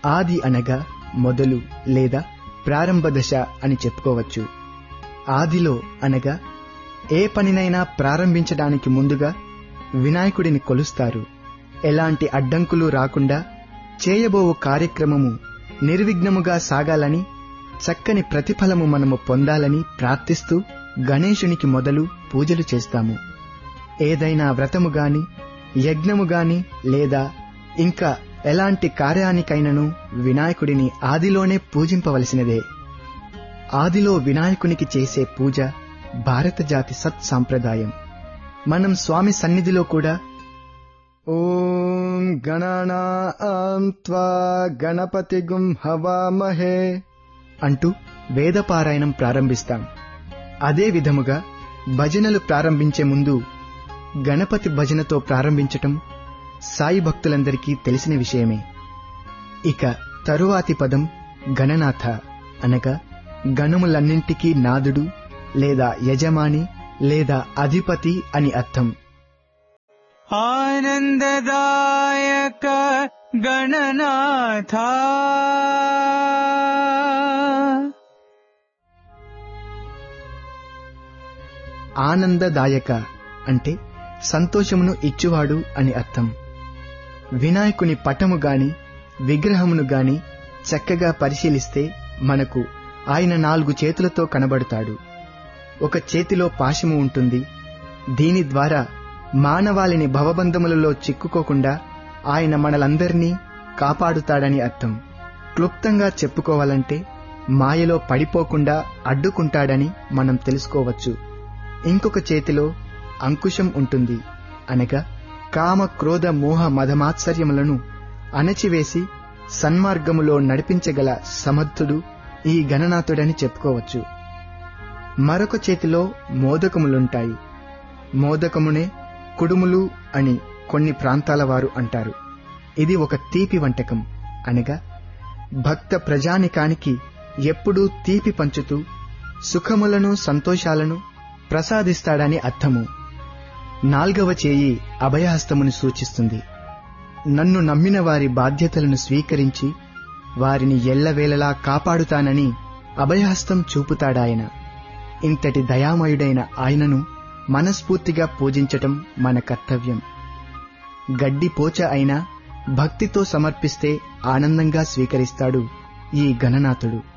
ఆది అనగా మొదలు లేదా ప్రారంభ దశ అని చెప్పుకోవచ్చు ఆదిలో అనగా ఏ పనినైనా ప్రారంభించడానికి ముందుగా వినాయకుడిని కొలుస్తారు ఎలాంటి అడ్డంకులు రాకుండా చేయబోవు కార్యక్రమము నిర్విఘ్నముగా సాగాలని చక్కని ప్రతిఫలము మనము పొందాలని ప్రార్థిస్తూ గణేశునికి మొదలు పూజలు చేస్తాము ఏదైనా వ్రతము గాని యజ్ఞము గాని లేదా ఇంకా ఎలాంటి కార్యానికైనను వినాయకుడిని ఆదిలోనే పూజింపవలసినదే ఆదిలో వినాయకునికి చేసే పూజ భారత జాతి సత్ సాంప్రదాయం మనం స్వామి సన్నిధిలో కూడా ఓం గణానాం త్వా గణపతిగుం హవామహే అంటూ వేదపారాయణం ప్రారంభిస్తాం అదే విధముగా భజనలు ప్రారంభించే ముందు గణపతి భజనతో ప్రారంభించటం సాయి భక్తులందరికీ తెలిసిన విషయమే ఇక తరువాతి పదం గణనాథ అనగా గణములన్నింటికీ నాదుడు లేదా యజమాని లేదా అధిపతి అని అర్థం ఆనందదాయక గణనాథ ఆనందదాయక అంటే సంతోషమును ఇచ్చువాడు అని అర్థం వినాయకుని పటము గాని విగ్రహమును గాని చక్కగా పరిశీలిస్తే మనకు ఆయన నాలుగు చేతులతో కనబడతాడు ఒక చేతిలో పాశము ఉంటుంది దీని ద్వారా మానవాళిని భవబంధములలో చిక్కుకోకుండా ఆయన మనలందరినీ కాపాడుతాడని అర్థం క్లుప్తంగా చెప్పుకోవాలంటే మాయలో పడిపోకుండా అడ్డుకుంటాడని మనం తెలుసుకోవచ్చు ఇంకొక చేతిలో అంకుశం ఉంటుంది అనగా కామ క్రోధ మోహ మదమాత్సర్యములను అణచివేసి సన్మార్గములో నడిపించగల సమర్థుడు ఈ గణనాథుడని చెప్పుకోవచ్చు మరొక చేతిలో మోదకములుంటాయి మోదకమునే కుడుములు అని కొన్ని ప్రాంతాల వారు అంటారు ఇది ఒక తీపి వంటకం అనగా భక్త ప్రజానికానికి ఎప్పుడూ తీపి పంచుతూ సుఖములను సంతోషాలను ప్రసాదిస్తాడని అర్థము నాల్గవ చేయి అభయహస్తమును సూచిస్తుంది నన్ను నమ్మిన వారి బాధ్యతలను స్వీకరించి వారిని ఎల్లవేళలా కాపాడుతానని అభయహస్తం చూపుతాడాయన ఇంతటి దయామయుడైన ఆయనను మనస్ఫూర్తిగా పూజించటం మన కర్తవ్యం గడ్డి పోచ అయినా భక్తితో సమర్పిస్తే ఆనందంగా స్వీకరిస్తాడు ఈ గణనాథుడు